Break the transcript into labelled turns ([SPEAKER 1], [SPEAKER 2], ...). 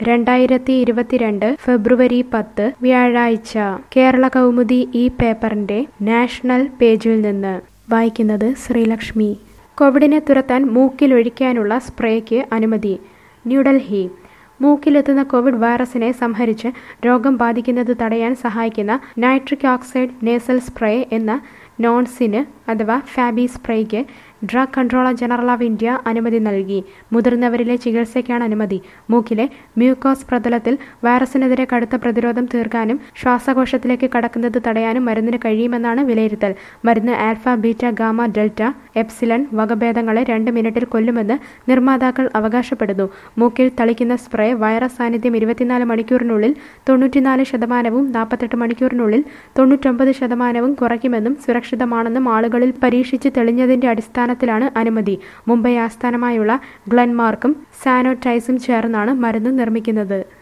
[SPEAKER 1] രണ്ടായിരത്തി ഇരുപത്തിരണ്ട് ഫെബ്രുവരി പത്ത് വ്യാഴാഴ്ച കേരള കൗമുദി ഈ പേപ്പറിന്റെ നാഷണൽ പേജിൽ നിന്ന് വായിക്കുന്നത് ശ്രീലക്ഷ്മി കോവിഡിനെ തുരത്താൻ മൂക്കിലൊഴിക്കാനുള്ള സ്പ്രേക്ക് അനുമതി ന്യൂഡൽഹി മൂക്കിലെത്തുന്ന കോവിഡ് വൈറസിനെ സംഹരിച്ച് രോഗം ബാധിക്കുന്നത് തടയാൻ സഹായിക്കുന്ന നൈട്രിക് ഓക്സൈഡ് നേസൽ സ്പ്രേ എന്ന നോൺസിന് അഥവാ ഫാബി സ്പ്രേക്ക് drug controller general of India അനുമതി നൽകി മുതിർന്നവരിലെ ചികിത്സയ്ക്കാണ് അനുമതി മൂക്കിലെ മ്യൂക്കോസ് പ്രതലത്തിൽ വൈറസിനെതിരെ കടുത്ത പ്രതിരോധം തീർക്കാനും ശ്വാസകോശത്തിലേക്ക് കടക്കുന്നത് തടയാനും മരുന്നിന് കഴിയുമെന്നാണ് വിലയിരുത്തൽ മരുന്ന് alpha beta gamma delta epsilon വകഭേദങ്ങളെ രണ്ട് മിനിറ്റിൽ കൊല്ലുമെന്ന് നിർമ്മാതാക്കൾ അവകാശപ്പെടുന്നു മൂക്കിൽ തളിക്കുന്ന സ്പ്രേ വൈറസ് സാന്നിധ്യം ഇരുപത്തിനാല് മണിക്കൂറിനുള്ളിൽ തൊണ്ണൂറ്റിനാല് ശതമാനവും നാൽപ്പത്തെട്ട് മണിക്കൂറിനുള്ളിൽ തൊണ്ണൂറ്റൊമ്പത് ശതമാനവും കുറയ്ക്കുമെന്നും സുരക്ഷിതമാണെന്നും ആളുകളിൽ പരീക്ഷിച്ച് തെളിഞ്ഞതിന്റെ അടിസ്ഥാനത്തിലാണ് അനുമതി മുംബൈ ആസ്ഥാനമായുള്ള ഗ്ലൻമാർക്കും സാനോടൈസും ചേർന്നാണ് മരുന്ന് നിർമ്മിക്കുന്നത്